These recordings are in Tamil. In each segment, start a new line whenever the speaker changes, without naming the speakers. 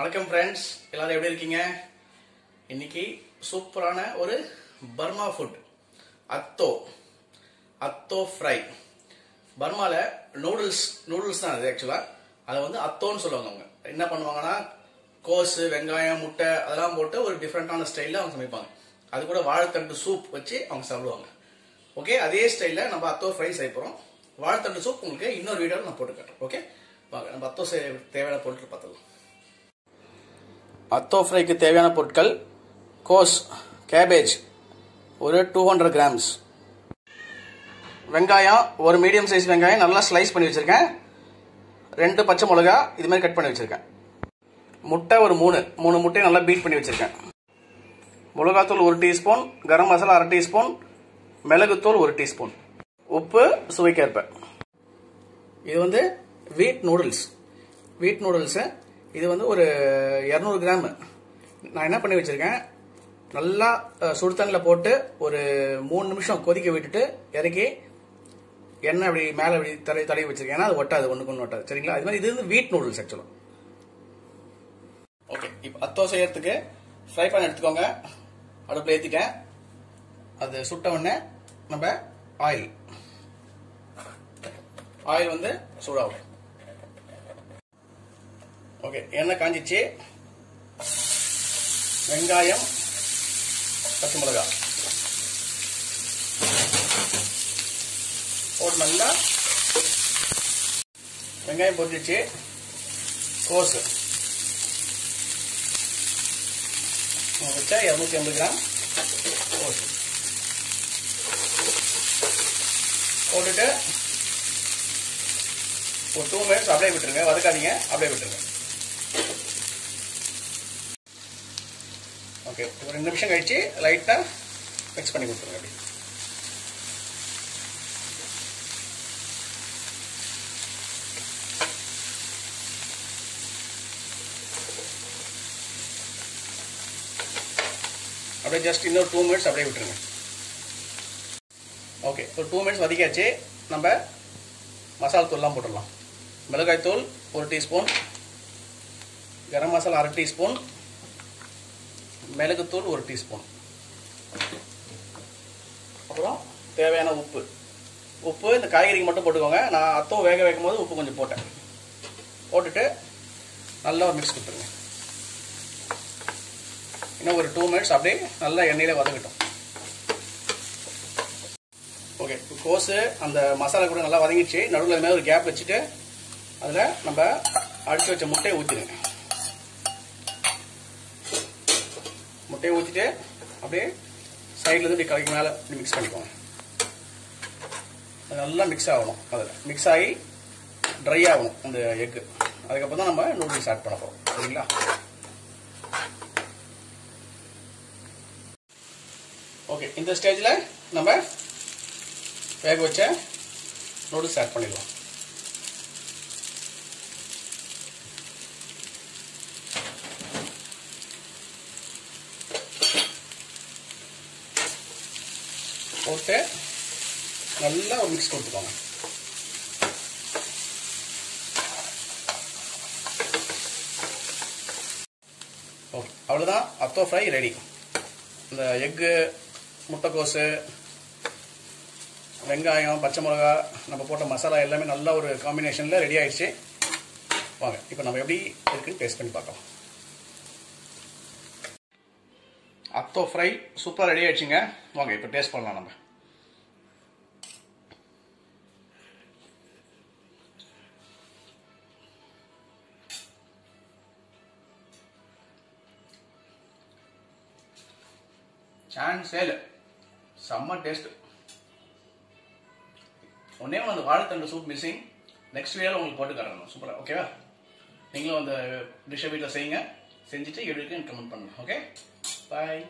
வணக்கம் ஃப்ரெண்ட்ஸ் எல்லாரும் எப்படி இருக்கீங்க இன்னைக்கு சூப்பரான ஒரு பர்மா ஃபுட் அத்தோ அத்தோ ஃப்ரை பர்மால நூடுல்ஸ் நூடுல்ஸ் தான் அது ஆக்சுவலாக அதை வந்து அத்தோன்னு சொல்லுவாங்க அவங்க என்ன பண்ணுவாங்கன்னா கோஸு வெங்காயம் முட்டை அதெல்லாம் போட்டு ஒரு டிஃப்ரெண்டான ஸ்டைலில் அவங்க சமைப்பாங்க அது கூட வாழைத்தண்டு சூப் வச்சு அவங்க சாப்பிடுவாங்க ஓகே அதே ஸ்டைலில் நம்ம அத்தோ ஃப்ரை செய்ய போகிறோம் வாழைத்தண்டு சூப் உங்களுக்கு இன்னொரு வீடியோவில் நான் போட்டு காட்டுறேன் ஓகே வாங்க நம்ம அத்தோ செய்ய தேவையான பொருட்கள் பார்த்துக்கலாம் அத்தோ ஃப்ரைக்கு தேவையான பொருட்கள் கோஸ் கேபேஜ் ஒரு டூ ஹண்ட்ரட் கிராம்ஸ் வெங்காயம் ஒரு மீடியம் சைஸ் வெங்காயம் நல்லா ஸ்லைஸ் பண்ணி வச்சிருக்கேன் ரெண்டு பச்சை மிளகா இது மாதிரி கட் பண்ணி வச்சிருக்கேன் முட்டை ஒரு மூணு மூணு முட்டையை நல்லா பீட் பண்ணி வச்சிருக்கேன் மிளகாத்தூள் ஒரு டீஸ்பூன் கரம் மசாலா அரை டீஸ்பூன் மிளகுத்தூள் ஒரு டீஸ்பூன் உப்பு சுவைக்கேற்ப இது வந்து வீட் நூடுல்ஸ் வீட் நூடுல்ஸு இது வந்து ஒரு இரநூறு கிராம் நான் என்ன பண்ணி வச்சிருக்கேன் நல்லா அஹ், சுடு தண்ணியில் போட்டு ஒரு மூணு நிமிஷம் கொதிக்க விட்டுட்டு இறக்கி எண்ணெய் அப்படி மேலே அப்படி தடவி தடவி வச்சிருக்கேன் ஏன்னா அது ஒட்டாது ஒன்றுக்கு ஒன்று ஒட்டாது சரிங்களா அது மாதிரி இது வந்து வீட் நூடுல்ஸ் ஆக்சுவலாக ஓகே இப்போ அத்தோ செய்யறதுக்கு ஃப்ரை பேன் எடுத்துக்கோங்க அடுப்பில் ஏற்றிட்டேன் அது சுட்ட உடனே நம்ம ஆயில் ஆயில் வந்து சூடாகும் ஓகே எண்ணெய் காஞ்சிச்சு வெங்காயம் பச்சை மிளகா போட்டு நல்லா வெங்காயம் பொரிச்சிச்சு கோஸு நம்ம வச்சா இரநூத்தி ஐம்பது கிராம் கோஸு போட்டுட்டு ஒரு டூ மினிட்ஸ் அப்படியே விட்டுருங்க வதக்காதீங்க அப்படியே விட்டுருங்க ஓகே ஒரு ரெண்டு நிமிஷம் கழிச்சு லைட்டாக மிக்ஸ் பண்ணி கொடுத்துருங்க அப்படி அப்படியே ஜஸ்ட் இன்னொரு டூ மினிட்ஸ் அப்படியே விட்டுருங்க ஓகே ஒரு டூ மினிட்ஸ் வதக்கியாச்சு நம்ம மசாலா தூள்லாம் போட்டுடலாம் மிளகாய் தூள் ஒரு டீஸ்பூன் கரம் மசாலா அரை டீஸ்பூன் மிளகுத்தூள் ஒரு டீஸ்பூன் அப்புறம் தேவையான உப்பு உப்பு இந்த காய்கறிக்கு மட்டும் போட்டுக்கோங்க நான் அத்தம் வேக வைக்கும் போது உப்பு கொஞ்சம் போட்டேன் போட்டுட்டு நல்லா ஒரு மிக்ஸ் கொடுத்துருங்க இன்னும் ஒரு டூ மினிட்ஸ் அப்படியே நல்லா எண்ணெயில வதங்கட்டும் ஓகே கோஸு அந்த மசாலா கூட நல்லா வதங்கிடுச்சு நடுவில் இது மாதிரி ஒரு கேப் வச்சுட்டு அதில் நம்ம அடிச்சு வச்ச முட்டையை ஊற்றிடுங்க முட்டையை ஊற்றிட்டு அப்படியே சைட்லேருந்து இப்படி கலைக்கு மேலே இப்படி மிக்ஸ் பண்ணிக்கோங்க அது நல்லா மிக்ஸ் ஆகணும் அதில் மிக்ஸ் ஆகி ட்ரை ஆகணும் அந்த எக்கு அதுக்கப்புறம் தான் நம்ம நூடுல்ஸ் ஆட் பண்ண போகிறோம் சரிங்களா ஓகே இந்த ஸ்டேஜில் நம்ம வேக வச்ச நூடுல்ஸ் ஆட் பண்ணிடலாம் போட்டு நல்லா ஒரு மிக்ஸ் கொடுத்துக்கோங்க ஓகே அவ்வளோதான் அத்தோ ஃப்ரை ரெடி இந்த எக்கு முட்டைக்கோஸு வெங்காயம் பச்சை மிளகா நம்ம போட்ட மசாலா எல்லாமே நல்ல ஒரு காம்பினேஷனில் ரெடி ஆயிடுச்சு வாங்க இப்போ நம்ம எப்படி இருக்குன்னு டேஸ்ட் பண்ணி பார்க்கலாம் அத்தோ ஃப்ரை சூப்பராக ரெடி ஆயிடுச்சுங்க வாங்க இப்போ டேஸ்ட் பண்ணலாம் நம்ம சான்ஸே இல்லை செம்ம டேஸ்ட் ஒன்னே ஒன்று அந்த வாழைத்தண்டு சூப் மிஸ்ஸிங் நெக்ஸ்ட் வீடியோவில் உங்களுக்கு போட்டு காட்டணும் சூப்பராக ஓகேவா நீங்களும் அந்த டிஷ்ஷை வீட்டில் செய்யுங்க செஞ்சுட்டு எப்படி இருக்குன்னு கமெண்ட் பண்ணுங்க ஓகே பாய்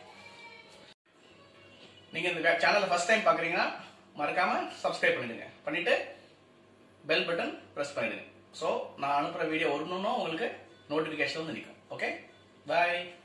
நீங்கள் இந்த சேனலை ஃபர்ஸ்ட் டைம் பார்க்குறீங்கன்னா மறக்காமல் சப்ஸ்கிரைப் பண்ணிடுங்க பண்ணிவிட்டு பெல் பட்டன் ப்ரெஸ் பண்ணிடுங்க ஸோ நான் அனுப்புகிற வீடியோ ஒன்று உங்களுக்கு நோட்டிஃபிகேஷன் வந்து நிற்கும் ஓகே பாய்